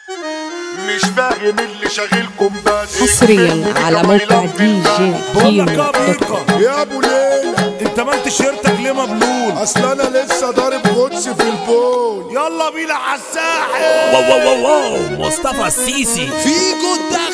مش فاهم اللي شاغلكم بس حصريا على موقع دي جي بقول لك كيمو يا بيكا يا ابو ليلى انت مال تيشيرتك ليه مبلول اصل انا لسه ضارب غطس في البول يلا بينا على الساحل واو واو واو واو مصطفى السيسي فيجو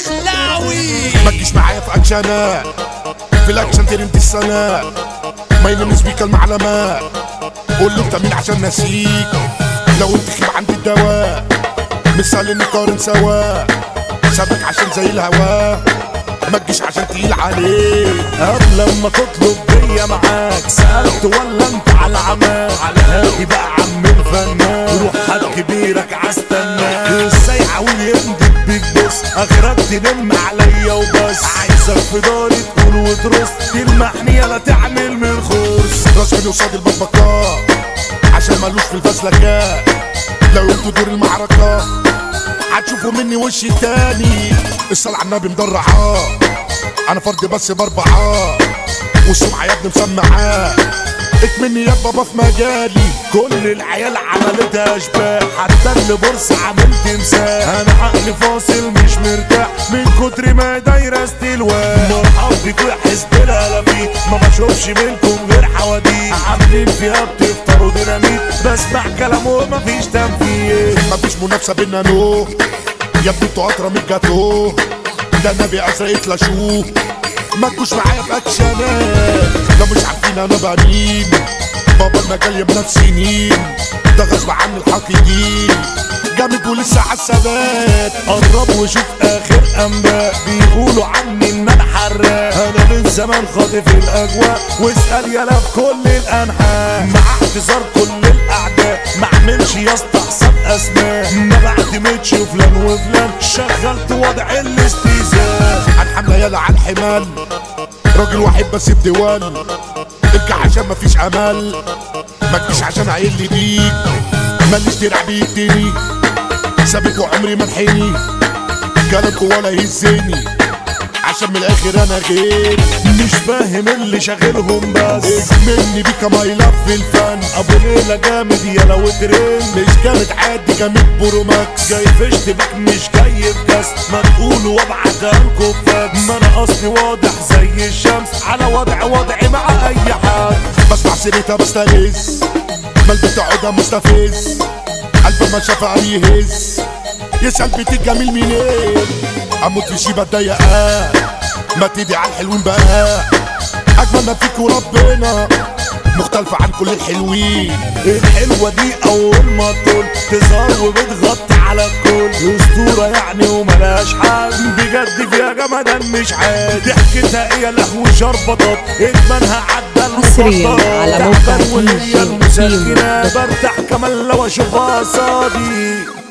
الدخلاوي ما تجيش معايا في اكشنات في الاكشن ترمت السنة ما ينمس بيك المعلمة قول له انت مين عشان نسيك لو انت خيب عندي الدواء مثال نقارن سوا سابك عشان زي الهوا ما تجيش عشان تقيل عليك قبل لما تطلب بيا معاك سألت ولا انت على عماك على هادي بقى عم الفنان روح هات كبيرك عاستناك ازاي عاوز يندب بيك بص اخرك تنم عليا وبس عايزك في داري تقول وترص تلمحني يلا تعمل من خرص راس من قصاد البطبقات عشان مالوش في الفزلكات لو انتوا دور المعركة هتشوفوا مني وش تاني الصلاة على النبي مدرعاه انا فرد بس باربعاه والسمعة يا ابني مسمعاه اكمني يا بابا في مجالي كل العيال عملتها اشباح حتى اللي بورس عملت تمساح انا عقلي فاصل مش مرتاح من كتر ما دايره استلواء مرحب بيك وحزب الالافيت ما بشوفش منكم غير حواديت عاملين فيها بتفطروا ديناميت بسمع كلام ومفيش تنفيذ مفيش منافسة بينا نو يا ابني انتوا اطرى من الجاتوه ده النبي ازرق اتلاشوه ما تجوش معايا في اكشنات لو مش عارفين انا بقى مين بابا المجال يا بنات سنين ده غصب عن الحقيقين جامد ولسه عالثبات قرب وشوف اخر انباء بيقولوا عني ان انا حراق انا من زمان خاطف الاجواء واسال يالا في كل الانحاء مع اعتذار كل الاعداء ما اعملش يا اسطى حساب اسماء ما بعتمدش فلان وفلان شغلت وضع الاستيزان الحملة يلا على الحمال راجل واحد بس بديوان ارجع عشان مفيش امل ما تجيش عشان عيل لي بيك ماليش درع بيديني سابق وعمري ما انحني كلامكوا ولا يهزني عشان من الاخر انا غير مش فاهم اللي شاغلهم بس مني بيك ما يلف الفن ابو ليلى جامد يالا وترند مش جامد عادي جامد بروماكس جاي فشت بك مش جاي في كاس ما تقولوا وابعتها لكم فاكس ما انا اصلي واضح زي الشمس على وضع وضعي مع اي حد بسمع سيرتها بستلذ مال بتقعدها مستفز قلبي ما شافها يهز يسأل بيت الجميل منين اموت في شيبة ضيقة ما تدي على الحلوين بقى اجمل ما فيك وربنا مختلفة عن كل الحلوين الحلوة دي اول ما تقول تظهر وبتغطي على الكل اسطورة يعني وملاش حل بجد فيها جمدان مش عادي ضحكتها ايه لهو شربطات ادمانها عدى حصرياً المخدرات. على موقع تعبان وهي DJ المسكنة كيمو. برتاح كمان لو اشوفها قصادي